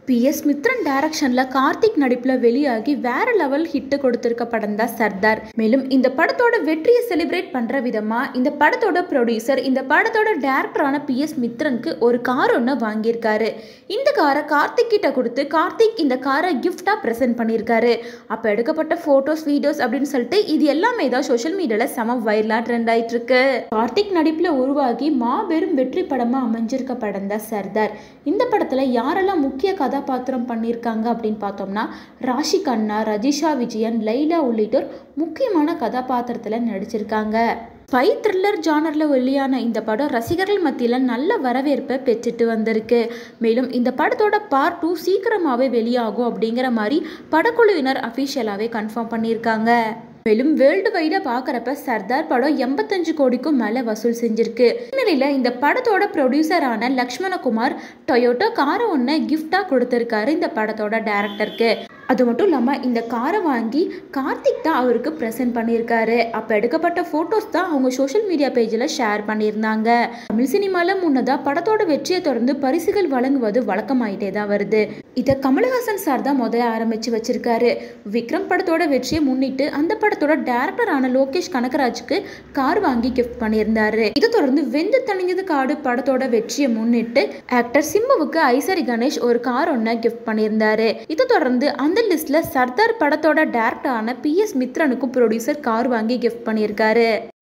B S Mithran டைரக்ஷன்ல கார்த்திக் நடிப்புல வெளியாகி வேற லெவல் ஹிட் கொடுத்திருக்க படம் தான் சர்தார் மேலும் இந்த படத்தோட வெற்றியை செலிப்ரேட் பண்ற விதமா இந்த படத்தோட ப்ரொடியூசர் இந்த படத்தோட டேரக்டரான பி எஸ் மித்ரனுக்கு ஒரு கார் ஒன்று வாங்கியிருக்காரு இந்த காரை கார்த்திக் கிட்ட கொடுத்து கார்த்திக் இந்த காரை கிஃப்டா ப்ரெசென்ட் பண்ணியிருக்காரு அப்போ எடுக்கப்பட்ட ஃபோட்டோஸ் வீடியோஸ் அப்படின்னு சொல்லிட்டு இது எல்லாமே தான் சோஷியல் மீடியாவில் செம வைரலாக ட்ரெண்ட் ஆயிட்டு இருக்கு கார்த்திக் நடிப்பில் உருவாகி மாபெரும் வெற்றி படமாக அமைஞ்சிருக்க படம் தான் சர்தார் இந்த படத்தில் யாரெல்லாம் முக்கிய கதாபாத்திரம் பண்ணியிருக்காங்க அப்படின்னு பார்த்தோம்னா ராஷி கண்ணா ரஜிஷா விஜயன் லைலா உள்ளிட்டோர் முக்கியமான கதாபாத்திரத்தில் நடிச்சிருக்காங்க ஸ்பை த்ரில்லர் ஜானரில் வெளியான இந்த படம் ரசிகர்கள் மத்தியில் நல்ல வரவேற்பை பெற்றுட்டு வந்திருக்கு மேலும் இந்த படத்தோட பார்ட் டூ சீக்கிரமாகவே வெளியாகும் அப்படிங்கிற மாதிரி படக்குழுவினர் அஃபிஷியலாகவே கன்ஃபார்ம் பண்ணியிருக்காங்க மேலும் வேர்ல்டு வைடாக பார்க்குறப்ப சர்தார் படம் எண்பத்தஞ்சு கோடிக்கும் மேலே வசூல் செஞ்சிருக்கு இந்நிலையில் இந்த படத்தோட ப்ரொடியூசரான லக்ஷ்மணகுமார் டொயோட்டோ காரை ஒன்று கிஃப்டாக கொடுத்துருக்காரு இந்த படத்தோட டேரக்டருக்கு அது மட்டும் இல்லாமல் இந்த காரை வாங்கி கார்த்திக் தான் அவருக்கு ப்ரெசென்ட் பண்ணியிருக்காரு அப்போ எடுக்கப்பட்ட ஃபோட்டோஸ் தான் அவங்க சோஷியல் மீடியா பேஜில் ஷேர் பண்ணியிருந்தாங்க தமிழ் சினிமாவில் முன்னதாக படத்தோட வெற்றியை தொடர்ந்து பரிசுகள் வழங்குவது வழக்கமாயிட்டே தான் வருது இதை கமலஹாசன் சார் தான் முதல்ல ஆரம்பித்து வச்சிருக்காரு விக்ரம் படத்தோட வெற்றியை முன்னிட்டு அந்த படத்தோட டேரக்டரான லோகேஷ் கனகராஜுக்கு கார் வாங்கி கிஃப்ட் பண்ணியிருந்தாரு இதை தொடர்ந்து வெந்து தணிஞ்சது காடு படத்தோட வெற்றியை முன்னிட்டு ஆக்டர் சிம்புவுக்கு ஐசரி கணேஷ் ஒரு கார் ஒன்றை கிஃப்ட் பண்ணியிருந்தாரு இதை தொடர்ந்து அந்த லிஸ்ட்ல சர்தார் படத்தோட டேரக்டரான பி எஸ் மித்ரனுக்கும் ப்ரொடியூசர் கார் வாங்கி கிஃப்ட் பண்ணியிருக்காரு